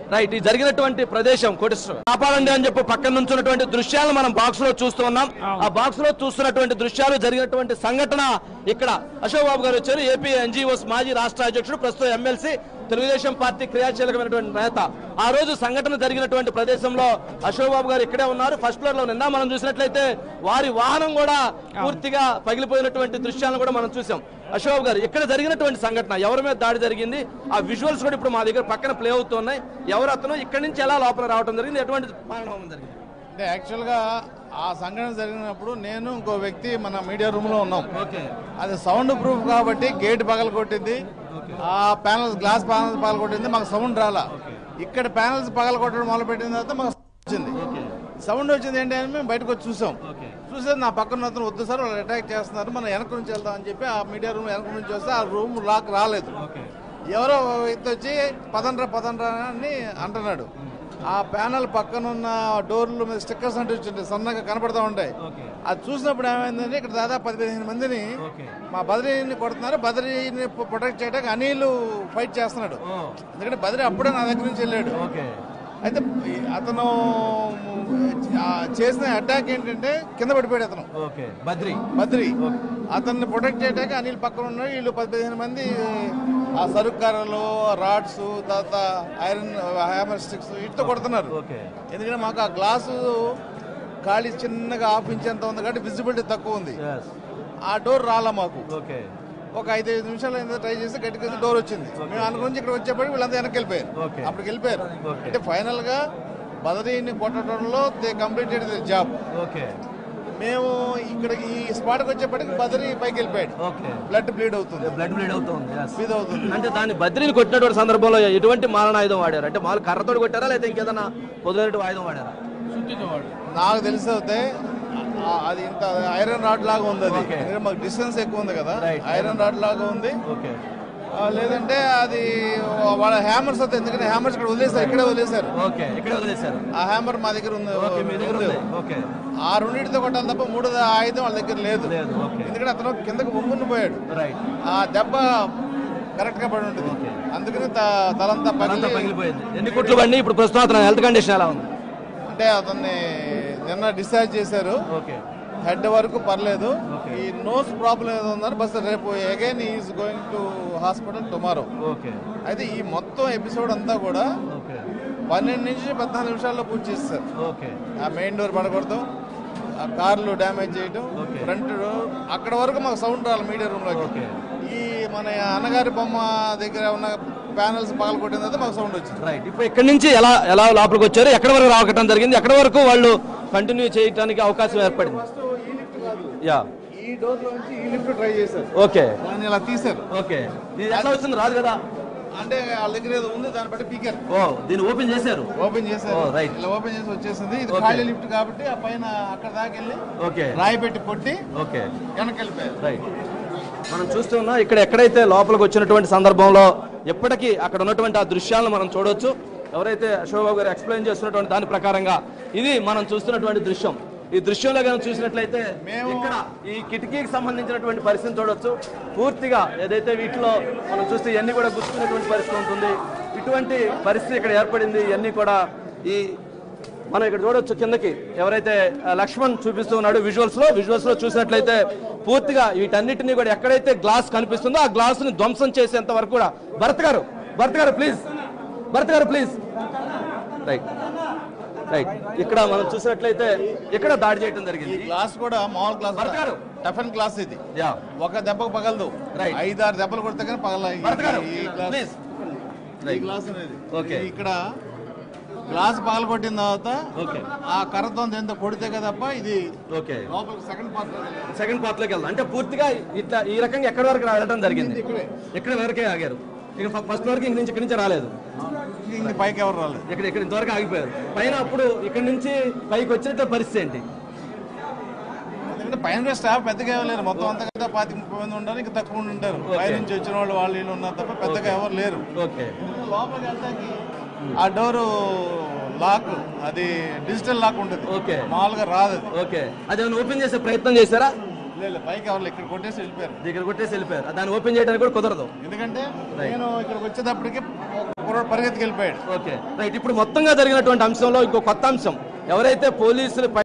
Right ఈ జరిగినటువంటి ప్రదేశం కోటేశ్వరం కాపాడండి అని చెప్పి పక్కన నుంచున్నటువంటి దృశ్యాలు మనం బాక్స్ లో చూస్తూ ఉన్నాం ఆ బాక్స్ లో చూస్తున్నటువంటి దృశ్యాలు జరిగినటువంటి సంఘటన ఇక్కడ అశోక్ బాబు గారు వచ్చారు ఏపీ ఎన్జిఓస్ మాజీ రాష్ట్ర అధ్యక్షుడు ప్రస్తుతం ఎమ్మెల్సీ తెలుగుదేశం పార్టీ క్రియాశీలకమైనటువంటి నేత ఆ రోజు సంఘటన జరిగినటువంటి ప్రదేశంలో అశోక్ బాబు గారు ఇక్కడే ఉన్నారు ఫస్ట్ ఫ్లోర్ లో నిన్న మనం చూసినట్లయితే వారి వాహనం కూడా పూర్తిగా పగిలిపోయినటువంటి దృశ్యాలను కూడా మనం చూసాం అశోక్ గారు ఇక్కడ జరిగినటువంటి సంఘటన ఎవరి మీద దాడి జరిగింది ఆ విజువల్స్ కూడా ఇప్పుడు మా దగ్గర పక్కన ప్లే అవుతున్నాయి ఎవరు అతను ఇక్కడి నుంచి ఎలా లోపల రావడం జరిగింది ఎటువంటి మారణహోమం జరిగింది అంటే యాక్చువల్గా ఆ సంఘటన జరిగినప్పుడు నేను ఇంకో వ్యక్తి మన మీడియా రూమ్లో ఉన్నాం ఓకే అది సౌండ్ ప్రూఫ్ కాబట్టి గేట్ పగల కొట్టింది ఆ ప్యానల్స్ గ్లాస్ ప్యానల్స్ పగల కొట్టింది మాకు సౌండ్ రాలా ఇక్కడ ప్యానల్స్ పగల కొట్టడం మొదలు పెట్టిన తర్వాత మాకు వచ్చింది సౌండ్ వచ్చింది ఏంటి అని మేము బయటకు వచ్చి చూసాం చూసే నా పక్కన అతను వద్దు సార్ వాళ్ళు అటాక్ చేస్తున్నారు మనం వెనక నుంచి వెళ్దాం అని చెప్పి ఆ మీడియా రూమ్ వెనక నుంచి వస్తే ఆ రూమ్ లాక్ రాలేదు ఎవరో వ్యక్తి వచ్చి పదండ్రా పదండ్రా అని అంటున్నాడు ఆ ప్యానల్ పక్కన ఉన్న డోర్ల మీద స్టిక్కర్స్ అంటే వచ్చింది సన్నగా కనపడతా ఉంటాయి అది చూసినప్పుడు ఏమైందంటే ఇక్కడ దాదాపు పది పదిహేను మందిని మా బద్రీని కొడుతున్నారు బద్రీని ప్రొటెక్ట్ చేయడానికి అనిల్ ఫైట్ చేస్తున్నాడు ఎందుకంటే బద్రీ అప్పుడే నా దగ్గర నుంచి వెళ్ళాడు అయితే ఈ అతను ఆ చేసిన అటాక్ ఏంటంటే కింద పడిపోయాడు అతను ఓకే బద్రి బద్రి అతన్ని ప్రొటెక్ట్ చేయడానికి అనిల్ పక్కన ఉన్నాడు వీళ్ళు పది పదిహేను మంది ఆ సరుకు కర్రలు రాడ్స్ తర్వాత ఐరన్ హ్యామర్ స్టిక్స్ ఇటుతో కొడుతున్నారు ఓకే ఎందుకంటే మాకు ఆ గ్లాసు ఖాళీ చిన్నగా ఆఫ్ ఇంచేంత ఉంది కాబట్టి విజిబిలిటీ తక్కువ ఉంది ఆ డోర్ రాలా మాకు ఓకే ఒక ఐదు ఐదు నిమిషాలు అయిందో ట్రై చేసి గట్టిగా డోర్ వచ్చింది మేము అనుకుని ఇక్కడ వచ్చేప్పటికి వీళ్ళంతా వెనక్కి వెళ్ళిపోయారు Okay. అప్పటికి వెళ్ళిపోయారు Okay. అంటే ఫైనల్ గా బదరీని కొట్టడంలో they completed the job okay మేము ఇక్కడ ఈ స్పాట్కి వచ్చేప్పటికి బదరీ పైకి వెళ్ళిపోయాడు ఓకే బ్లడ్ బ్లీడ్ అవుతుంది బ్లడ్ బ్లీడ్ అవుతుంది బ్లీడ్ అవుతుంది అంటే దాన్ని బద్రీని కొట్టినటువంటి సందర్భంలో ఎటువంటి మారణాయుధం వాడారు అంటే మామూలు కర్రతోటి కొట్టారా లేదా ఇంకేదన్నా పొద్దునటువంటి ఆయుధం వాడారా నాకు తెలిసి అయితే ఆ- అది ఇంత ఐరన్ రాడ్ లాగా ఉంది అది Okay. ఎందుకంటే మాకు డిస్టెన్స్ ఎక్కువ ఉంది కదా Right. ఐరన్ రాడ్ లాగా ఉంది ఓకే ఆ, లేదంటే అది వాళ్ళ హ్యామర్స్ అయితే ఎందుకంటే హ్యామర్స్ ఇక్కడ వదిలేసారు ఇక్కడే వదిలేశారు ఓకే ఇక్కడే వదిలేశారు ఆ హ్యామర్ మా దగ్గర ఉంది ఓకే మీ దగ్గర ఉంది. ఉంది ఓకే ఆ రెండింటితో కొట్టాలి తప్ప మూడో ఆయుధం వాళ్ళ దగ్గర లేదు లేదు ఓకే ఎందుకంటే అతను కిందకు బొమ్ముని పోయాడు రైట్ ఆ దెబ్బ కరెక్ట్ గా పడి ఉంటుంది Okay. అందుకని త- తలంతా అంతా పగిలి పగిలిపోయింది ఎన్ని కుట్లు పడి ఇప్పుడు ప్రస్తుతం అతను హెల్త్ కండిషన్ ఎలా ఉంది అంటే అతన్ని నిన్న డిశ్చార్జ్ చేశారు ఓకే హెడ్ వరకు పర్లేదు Okay. ఈ నోస్ ప్రాబ్లం ఏదో ఉందని బస్ రేపు again is going to hospital tomorrow okay అయితే ఈ మొత్తం ఎపిసోడ్ అంతా కూడా ఓకే పన్నెండు నుంచి పద్నాలుగు నిమిషాల్లో పూర్తి చేస్తారు ఓకే ఆ మెయిన్ డోర్ పడకూడదు ఆ కార్లు డ్యామేజ్ చేయడం Okay. ఫ్రంట్ డోర్ అక్కడ వరకు మాకు సౌండ్ రావాలి మీడియా రూమ్ లోకి Okay. ఈ మన అన్నగారి బొమ్మ దగ్గర ఉన్న ప్యానల్స్ పగల కొట్టిన తర్వాత మాకు సౌండ్ వచ్చింది రైట్ ఇప్పుడు ఇక్కడి నుంచి ఎలా ఎలా లోపలికి వచ్చారు ఎక్కడి వరకు రావటం జరిగింది ఎక్కడి వరకు వాళ్ళు కంటిన్యూ చేయడానికి అవకాశం ఏర్పడింది ఈ లిఫ్ట్ కాదు యా ఈ డోర్ నుంచి ఈ లిఫ్ట్ ట్రై చేశారు ఓకే దాన్ని ఇలా తీశారు ఓకే ఇది ఎట్లా వచ్చింది రాదు కదా అంటే వాళ్ళ దగ్గర ఏదో ఉంది దాన్ని బట్టి పీకారు ఓ దీన్ని ఓపెన్ చేశారు ఓపెన్ చేశారు Oh, right. ఇలా ఓపెన్ చేసి వచ్చేసింది ఇది Okay. ఖాళీ లిఫ్ట్ కాబట్టి ఆ పైన అక్కడ దాకా వెళ్ళి ఓకే రాయి పెట్టి కొట్టి ఓకే వెనక్కి వెళ్ళిపోయారు రైట్ మనం చూస్తున్నాం ఇక్కడ ఎక్కడైతే లోపలికి వచ్చినటువంటి సందర్భంలో ఎప్పటికీ అక్కడ ఉన్నటువంటి ఆ దృశ్యాలను మనం చూడొచ్చు ఎవరైతే అశోక్ బాబు గారు ఎక్స్ప్లెయిన్ చేస్తున్నటువంటి దాని ప్రకారంగా ఇది మనం చూస్తున్నటువంటి దృశ్యం ఈ దృశ్యంలో కనుక చూసినట్లయితే మేము- ఇక్కడ ఈ కిటికీకి సంబంధించినటువంటి పరిస్థితిని చూడొచ్చు పూర్తిగా ఏదైతే వీటిలో మనం చూస్తే ఇవన్నీ కూడా గుర్తుకునేటువంటి పరిస్థితి ఉంటుంది ఇటువంటి పరిస్థితి ఇక్కడ ఏర్పడింది ఇవన్నీ కూడా ఈ మనం ఇక్కడ చూడొచ్చు కిందకి ఎవరైతే ఆ, లక్ష్మణ్ చూపిస్తూ ఉన్నాడు విజువల్స్ లో విజువల్స్ లో చూసినట్లయితే పూర్తిగా వీటన్నిటిని కూడా ఎక్కడైతే గ్లాస్ కనిపిస్తుందో ఆ గ్లాస్ ని ధ్వంసం చేసేంత వరకు కూడా భరత్ గారు భరత్ గారు ప్లీజ్ భరత్ గారు ప్లీజ్ రైట్ రైట్ ఇక్కడ మనం చూసినట్లయితే ఇక్కడ దాడి చేయడం ఈ జరిగింది గ్లాస్ కూడా మామూలు గ్లాస్ భరత్ గారు. టఫన్ గ్లాస్ ఇది యా ఒక దెబ్బకు పగలదు Right. ఐదు ఆరు దెబ్బలు కొడితే కానీ పగల ఈ- భరత్ గారు ఈ గ్లాస్ ప్లీజ్ ఈ గ్లాస్ అనేది Okay. ఇది ఇక్కడ గ్లాస్ పగల కొట్టిన తర్వాత ఓకే ఆ కర్రతో ఎంత కొడితే కదప్ప ఇది ఓకే లోపల సెకండ్ పార్ట్ సెకండ్ పార్ట్ లోకి వెళ్దాం అంటే పూర్తిగా ఇట్లా ఈ రకంగా ఎక్కడి వరకు వెళ్ళడం జరిగింది ఇక్కడే ఇక్కడ వరకే ఆగారు ఇక ఫస్ట్ వరకు ఇంక నుంచి ఇక్కడి నుంచి రాలేదు ఇంక పైకి ఎవరు రాలేదు ఇక్కడ ఇక్కడ ఇంతవరకు ఆగిపోయారు పైన అప్పుడు ఇక్కడ నుంచి పైకి వచ్చినట్టు పరిస్థితి ఏంటి ఎందుకంటే పైన స్టాఫ్ పెద్దగా ఇవ్వలేరు మొత్తం అంతా కదా పాతి ముప్పై మంది ఉంటారు ఇంకా తక్కువ మంది ఉంటారు పై నుంచి వచ్చిన వాళ్ళు వాళ్ళు వీళ్ళు ఉన్నారు తప్ప పెద్దగా ఎవరు లేరు ఓకే లోపలికి వెళ్తాకి ఆ డోరు లాక్ అది డిజిటల్ లాక్ ఉంటుంది ఓకే. మామూలుగా రాదు అది ఓకే అది ఏమైనా ఓపెన్ చేసే ప్రయత్నం చేశారా లేదు పైకి ఎవరు ఇక్కడ కొట్టేసి వెళ్ళిపోయారు దగ్గర కొట్టేసి వెళ్ళిపోయారు దాన్ని ఓపెన్ చేయడానికి కూడా కుదరదు ఎందుకంటే నేను ఇక్కడికి వచ్చేటప్పటికి కుర్రాడు పరిగెత్తికి వెళ్ళిపోయాడు ఓకే రైట్ ఇప్పుడు మొత్తంగా జరిగినటువంటి అంశంలో ఇంకో కొత్త అంశం ఎవరైతే పోలీసులు